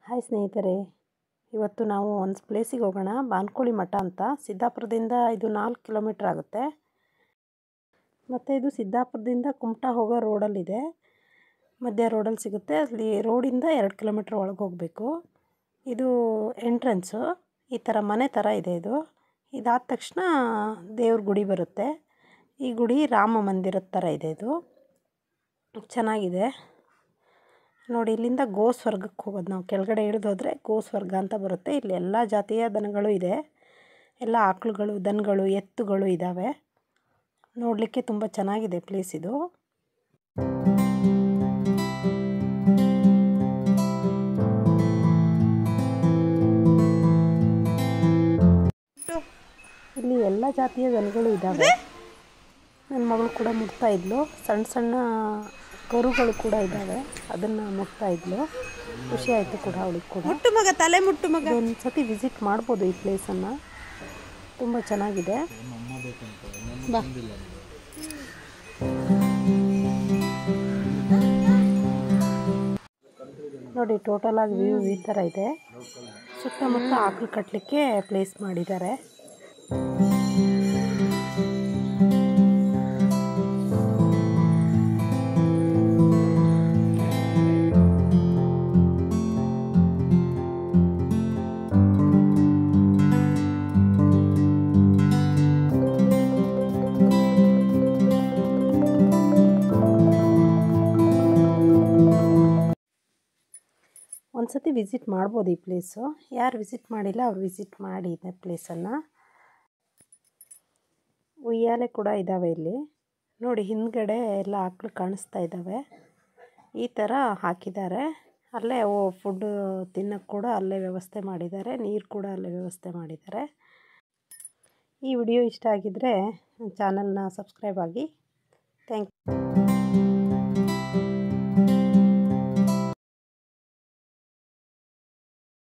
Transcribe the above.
hi ಸ್ನೇಹಿತರೆ ಇವತ್ತು ನಾವು ಒಂದು ಪ್ಲೇಸಿಗೆ ಹೋಗೋಣ ಬಾನ್ಕೋಳಿ ಮಠ ಅಂತ ಸಿದ್ದಾಪುರದಿಂದ ಇದು ನಾಲ್ಕು ಕಿಲೋಮೀಟ್ರ್ ಆಗುತ್ತೆ ಮತ್ತು ಇದು ಸಿದ್ದಾಪುರದಿಂದ ಕುಮಟಾ ಹೋಗೋ ರೋಡಲ್ಲಿದೆ ಮಧ್ಯ ರೋಡಲ್ಲಿ ಸಿಗುತ್ತೆ ಅಲ್ಲಿ ರೋಡಿಂದ ಎರಡು ಕಿಲೋಮೀಟ್ರ್ ಒಳಗೆ ಹೋಗಬೇಕು ಇದು ಎಂಟ್ರೆನ್ಸು ಈ ಥರ ಮನೆ ಥರ ಇದೆ ಇದು ಇದಾದ ತಕ್ಷಣ ದೇವ್ರ ಗುಡಿ ಬರುತ್ತೆ ಈ ಗುಡಿ ರಾಮ ಮಂದಿರದ ಥರ ಇದೆ ಇದು ಚೆನ್ನಾಗಿದೆ ನೋಡಿ ಇಲ್ಲಿಂದ ಗೋ ಸ್ವರ್ಗಕ್ಕೆ ಹೋಗೋದು ನಾವು ಕೆಳಗಡೆ ಇಳಿದೋದ್ರೆ ಗೋ ಸ್ವರ್ಗ ಅಂತ ಬರುತ್ತೆ ಇಲ್ಲಿ ಎಲ್ಲ ಜಾತಿಯ ದನಗಳು ಇದೆ ಎಲ್ಲ ಆಕಳುಗಳು ದನಗಳು ಎತ್ತುಗಳು ಇದ್ದಾವೆ ನೋಡಲಿಕ್ಕೆ ತುಂಬ ಚೆನ್ನಾಗಿದೆ ಪ್ಲೇಸ್ ಇದು ಇಲ್ಲಿ ಎಲ್ಲ ಜಾತಿಯ ದನಗಳು ಇದ್ದಾವೆ ನನ್ನ ಮಗಳು ಕೂಡ ಮುಟ್ತಾ ಇದ್ಲು ಸಣ್ಣ ಸಣ್ಣ ಕರುಗಳು ಕೂಡ ಇದ್ದಾವೆ ಅದನ್ನು ಮುಟ್ತಾ ಇದ್ಲು ಖುಷಿ ಆಯಿತು ಕೂಡ ಅವಳಿಗೆ ಕೂಡ ಮುಟ್ಟು ಮಗ ತಲೆ ಮುಟ್ಟು ಮಗ ಒಂದು ಸತಿ ವಿಸಿಟ್ ಮಾಡ್ಬೋದು ಈ ಪ್ಲೇಸನ್ನು ತುಂಬ ಚೆನ್ನಾಗಿದೆ ಬಾ ನೋಡಿ ಟೋಟಲ್ ಆಗಿ ವ್ಯೂ ಈ ಥರ ಇದೆ ಸುತ್ತಮುತ್ತ ಆಕಳು ಕಟ್ಟಲಿಕ್ಕೆ ಪ್ಲೇಸ್ ಮಾಡಿದ್ದಾರೆ ಒಂದು ಸತಿ ವಿಸಿಟ್ ಮಾಡ್ಬೋದು ಈ ಪ್ಲೇಸು ಯಾರು ವಿಸಿಟ್ ಮಾಡಿಲ್ಲ ಅವ್ರು ವಿಸಿಟ್ ಮಾಡಿ ಇದೆ ಪ್ಲೇಸನ್ನು ಉಯ್ಯಾಲೆ ಕೂಡ ಇದ್ದಾವೆ ಇಲ್ಲಿ ನೋಡಿ ಹಿಂದ್ಗಡೆ ಎಲ್ಲ ಆಕಳು ಕಾಣಿಸ್ತಾ ಇದ್ದಾವೆ ಈ ಥರ ಹಾಕಿದ್ದಾರೆ ಅಲ್ಲೇ ಓ ಫುಡ್ಡು ತಿನ್ನೋಕ್ಕೆ ಕೂಡ ಅಲ್ಲೇ ವ್ಯವಸ್ಥೆ ಮಾಡಿದ್ದಾರೆ ನೀರು ಕೂಡ ಅಲ್ಲೇ ವ್ಯವಸ್ಥೆ ಮಾಡಿದ್ದಾರೆ ಈ ವಿಡಿಯೋ ಇಷ್ಟ ಆಗಿದ್ದರೆ ಚಾನಲ್ನ ಸಬ್ಸ್ಕ್ರೈಬ್ ಆಗಿ ಥ್ಯಾಂಕ್ ಯು